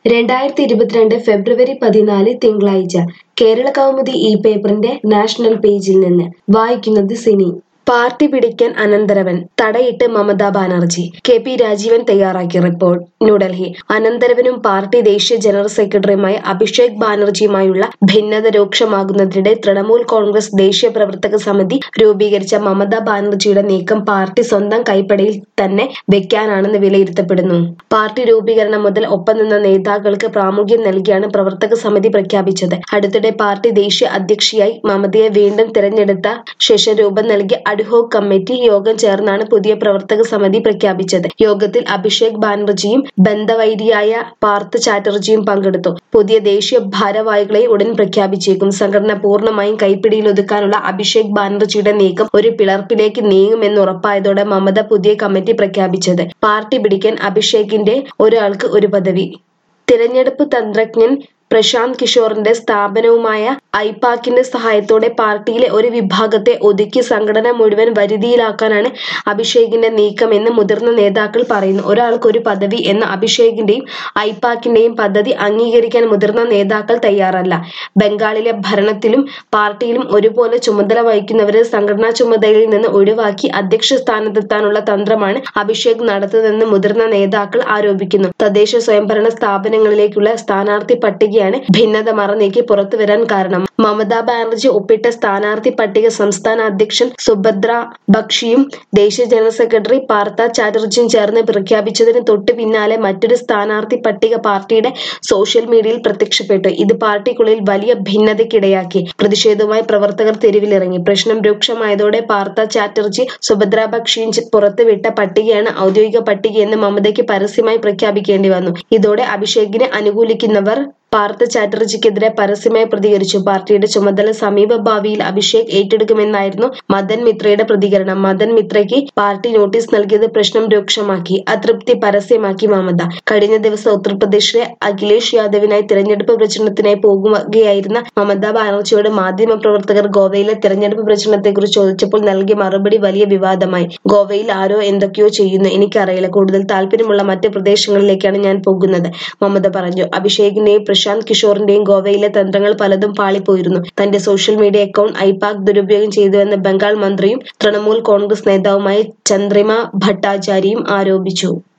രണ്ടായിരത്തി ഇരുപത്തിരണ്ട് ഫെബ്രുവരി പതിനാല് തിങ്കളാഴ്ച കേരള കൗമുദി ഈ പേപ്പറിന്റെ നാഷണൽ പേജിൽ നിന്ന് വായിക്കുന്നത് സിനി പാർട്ടി പിടിക്കാൻ അനന്തരവൻ തടയിട്ട് മമതാ ബാനർജി കെ പി രാജീവൻ തയ്യാറാക്കിയ റിപ്പോർട്ട് ന്യൂഡൽഹി അനന്തരവനും പാർട്ടി ദേശീയ ജനറൽ സെക്രട്ടറിയുമായ അഭിഷേക് ബാനർജിയുമായുള്ള ഭിന്നത രൂക്ഷമാകുന്നതിനിടെ തൃണമൂൽ കോൺഗ്രസ് ദേശീയ പ്രവർത്തക സമിതി രൂപീകരിച്ച മമതാ ബാനർജിയുടെ നീക്കം പാർട്ടി സ്വന്തം കൈപ്പടയിൽ തന്നെ വെക്കാനാണെന്ന് വിലയിരുത്തപ്പെടുന്നു പാർട്ടി രൂപീകരണം മുതൽ ഒപ്പം നിന്ന നേതാക്കൾക്ക് പ്രാമുഖ്യം നൽകിയാണ് പ്രവർത്തക സമിതി പ്രഖ്യാപിച്ചത് അടുത്തിടെ പാർട്ടി ദേശീയ അധ്യക്ഷയായി മമതയെ വീണ്ടും തിരഞ്ഞെടുത്ത ശേഷം രൂപം നൽകിയ അഡ്ഹോക് കമ്മിറ്റി യോഗം ചേർന്നാണ് പുതിയ പ്രവർത്തക സമിതി പ്രഖ്യാപിച്ചത് യോഗത്തിൽ അഭിഷേക് ബാനർജിയും ബന്ധവൈരിയായ പാർത്ഥ ചാറ്റർജിയും പങ്കെടുത്തു പുതിയ ദേശീയ ഭാരവാഹികളെ ഉടൻ പ്രഖ്യാപിച്ചേക്കും സംഘടന പൂർണ്ണമായും കൈപ്പിടിയിൽ ഒതുക്കാനുള്ള അഭിഷേക് ബാനർജിയുടെ നീക്കം ഒരു പിളർപ്പിലേക്ക് നീങ്ങുമെന്ന് ഉറപ്പായതോടെ മമത പുതിയ കമ്മിറ്റി പ്രഖ്യാപിച്ചത് പാർട്ടി പിടിക്കാൻ അഭിഷേകിന്റെ ഒരാൾക്ക് ഒരു പദവി തിരഞ്ഞെടുപ്പ് തന്ത്രജ്ഞൻ പ്രശാന്ത് കിഷോറിന്റെ സ്ഥാപനവുമായ ഐപാക്കിന്റെ സഹായത്തോടെ പാർട്ടിയിലെ ഒരു വിഭാഗത്തെ ഒതുക്കി സംഘടന മുഴുവൻ വരുതിയിലാക്കാനാണ് അഭിഷേകിന്റെ നീക്കമെന്ന് മുതിർന്ന നേതാക്കൾ പറയുന്നു ഒരാൾക്ക് ഒരു പദവി എന്ന അഭിഷേകിന്റെയും ഐപാക്കിന്റെയും പദ്ധതി അംഗീകരിക്കാൻ മുതിർന്ന നേതാക്കൾ തയ്യാറല്ല ബംഗാളിലെ ഭരണത്തിലും പാർട്ടിയിലും ഒരുപോലെ ചുമതല വഹിക്കുന്നവരെ സംഘടനാ ചുമതലയിൽ നിന്ന് ഒഴിവാക്കി അധ്യക്ഷ സ്ഥാനത്തെത്താനുള്ള തന്ത്രമാണ് അഭിഷേക് നടത്തുന്നതെന്ന് മുതിർന്ന നേതാക്കൾ ആരോപിക്കുന്നു തദ്ദേശ സ്വയംഭരണ സ്ഥാപനങ്ങളിലേക്കുള്ള സ്ഥാനാർത്ഥി പട്ടികയാണ് ഭിന്നത മറനീക്കി പുറത്തുവരാൻ കാരണം മമതാ ബാനർജി ഒപ്പിട്ട സ്ഥാനാർത്ഥി പട്ടിക സംസ്ഥാന അധ്യക്ഷൻ സുഭദ്ര ബക്ഷിയും ദേശീയ ജനറൽ സെക്രട്ടറി പാർത്ഥ ചാറ്റർജിയും ചേർന്ന് പ്രഖ്യാപിച്ചതിന് തൊട്ട് പിന്നാലെ മറ്റൊരു സ്ഥാനാർത്ഥി പട്ടിക പാർട്ടിയുടെ സോഷ്യൽ മീഡിയയിൽ പ്രത്യക്ഷപ്പെട്ടു ഇത് പാർട്ടിക്കുള്ളിൽ വലിയ ഭിന്നതയ്ക്കിടയാക്കി പ്രതിഷേധവുമായി പ്രവർത്തകർ തെരുവിലിറങ്ങി പ്രശ്നം രൂക്ഷമായതോടെ പാർത്ഥ ചാറ്റർജി സുഭദ്ര ബക്ഷിയും ചെ- പുറത്തുവിട്ട പട്ടികയാണ് ഔദ്യോഗിക പട്ടികയെന്ന് മമതയ്ക്ക് പരസ്യമായി പ്രഖ്യാപിക്കേണ്ടി വന്നു ഇതോടെ അഭിഷേകിനെ അനുകൂലിക്കുന്നവർ പാർത്ഥ ചാറ്റർജിക്കെതിരെ പരസ്യമായി പ്രതികരിച്ചു പാർട്ടിയുടെ ചുമതല സമീപ ഭാവിയിൽ അഭിഷേക് ഏറ്റെടുക്കുമെന്നായിരുന്നു മദൻ മിത്രയുടെ പ്രതികരണം മദൻ മിത്രയ്ക്ക് പാർട്ടി നോട്ടീസ് നൽകിയത് പ്രശ്നം രൂക്ഷമാക്കി അതൃപ്തി പരസ്യമാക്കി മമത കഴിഞ്ഞ ദിവസം ഉത്തർപ്രദേശിലെ അഖിലേഷ് യാദവിനായി തിരഞ്ഞെടുപ്പ് പ്രചരണത്തിനായി പോകുകയായിരുന്ന മമതാ ബാനർജിയോട് മാധ്യമ പ്രവർത്തകർ ഗോവയിലെ തിരഞ്ഞെടുപ്പ് പ്രചരണത്തെക്കുറിച്ച് ചോദിച്ചപ്പോൾ നൽകിയ മറുപടി വലിയ വിവാദമായി ഗോവയിൽ ആരോ എന്തൊക്കെയോ ചെയ്യുന്നു എനിക്കറിയില്ല കൂടുതൽ താല്പര്യമുള്ള മറ്റ് പ്രദേശങ്ങളിലേക്കാണ് ഞാൻ പോകുന്നത് മമത പറഞ്ഞു അഭിഷേകിന്റെയും പ്രശാന്ത് കിഷോറിന്റെയും ഗോവയിലെ തന്ത്രങ്ങൾ പലതും പാളിപ്പോയിരുന്നു തന്റെ സോഷ്യൽ മീഡിയ അക്കൗണ്ട് ഐപാക് ദുരുപയോഗം ചെയ്തുവെന്ന് ബംഗാൾ മന്ത്രിയും തൃണമൂൽ കോൺഗ്രസ് നേതാവുമായ ചന്ദ്രിമ ഭട്ടാചാര്യയും ആരോപിച്ചു